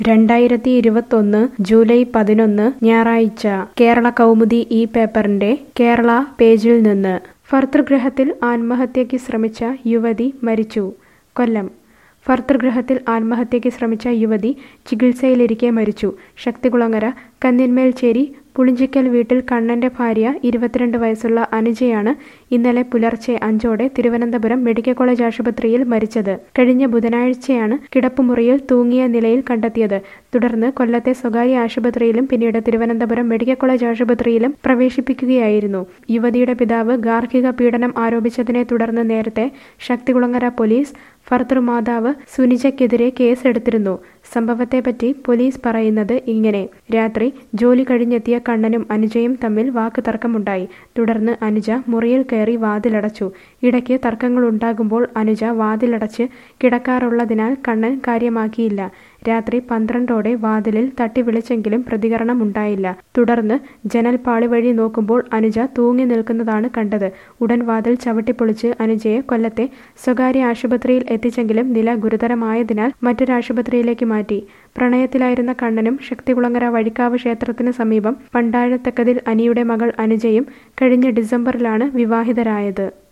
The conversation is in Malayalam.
രണ്ടായിരത്തി ഇരുപത്തൊന്ന് ജൂലൈ പതിനൊന്ന് ഞായറാഴ്ച കേരള കൗമുദി ഈ പേപ്പറിന്റെ കേരള പേജിൽ നിന്ന് ഭർതൃഗൃഹത്തിൽ ആത്മഹത്യയ്ക്ക് ശ്രമിച്ച യുവതി മരിച്ചു കൊല്ലം ഭർതൃഗൃഹത്തിൽ ആത്മഹത്യയ്ക്ക് ശ്രമിച്ച യുവതി ചികിത്സയിലിരിക്കെ മരിച്ചു ശക്തികുളങ്ങര കന്നിന്മേൽച്ചേരി പുളിഞ്ചിക്കൽ വീട്ടിൽ കണ്ണന്റെ ഭാര്യ ഇരുപത്തിരണ്ട് വയസ്സുള്ള അനുജയാണ് ഇന്നലെ പുലർച്ചെ അഞ്ചോടെ തിരുവനന്തപുരം മെഡിക്കൽ കോളേജ് ആശുപത്രിയിൽ മരിച്ചത് കഴിഞ്ഞ ബുധനാഴ്ചയാണ് കിടപ്പുമുറിയിൽ തൂങ്ങിയ നിലയിൽ കണ്ടെത്തിയത് തുടർന്ന് കൊല്ലത്തെ സ്വകാര്യ ആശുപത്രിയിലും പിന്നീട് തിരുവനന്തപുരം മെഡിക്കൽ കോളേജ് ആശുപത്രിയിലും പ്രവേശിപ്പിക്കുകയായിരുന്നു യുവതിയുടെ പിതാവ് ഗാർഹിക പീഡനം ആരോപിച്ചതിനെ തുടർന്ന് നേരത്തെ ശക്തികുളങ്ങര പോലീസ് ഭർതൃമാതാവ് സുനിജയ്ക്കെതിരെ കേസെടുത്തിരുന്നു സംഭവത്തെപ്പറ്റി പോലീസ് പറയുന്നത് ഇങ്ങനെ രാത്രി ജോലി കഴിഞ്ഞെത്തിയ കണ്ണനും അനുജയും തമ്മിൽ വാക്ക് തർക്കമുണ്ടായി തുടർന്ന് അനുജ മുറിയിൽ കയറി വാതിലടച്ചു ഇടയ്ക്ക് തർക്കങ്ങളുണ്ടാകുമ്പോൾ അനുജ വാതിലടച്ച് കിടക്കാറുള്ളതിനാൽ കണ്ണൻ കാര്യമാക്കിയില്ല രാത്രി പന്ത്രണ്ടോടെ വാതിലിൽ തട്ടി വിളിച്ചെങ്കിലും പ്രതികരണം ഉണ്ടായില്ല തുടർന്ന് ജനൽപ്പാളി വഴി നോക്കുമ്പോൾ അനുജ തൂങ്ങി നിൽക്കുന്നതാണ് കണ്ടത് ഉടൻ വാതിൽ ചവിട്ടിപ്പൊളിച്ച് അനുജയെ കൊല്ലത്തെ സ്വകാര്യ ആശുപത്രിയിൽ എത്തിച്ചെങ്കിലും നില ഗുരുതരമായതിനാൽ മറ്റൊരാശുപത്രിയിലേക്ക് മാറ്റി പ്രണയത്തിലായിരുന്ന കണ്ണനും ശക്തികുളങ്ങര വഴിക്കാവ് ക്ഷേത്രത്തിന് സമീപം പണ്ടാഴത്തക്കതിൽ അനിയുടെ മകൾ അനുജയും കഴിഞ്ഞ ഡിസംബറിലാണ് വിവാഹിതരായത്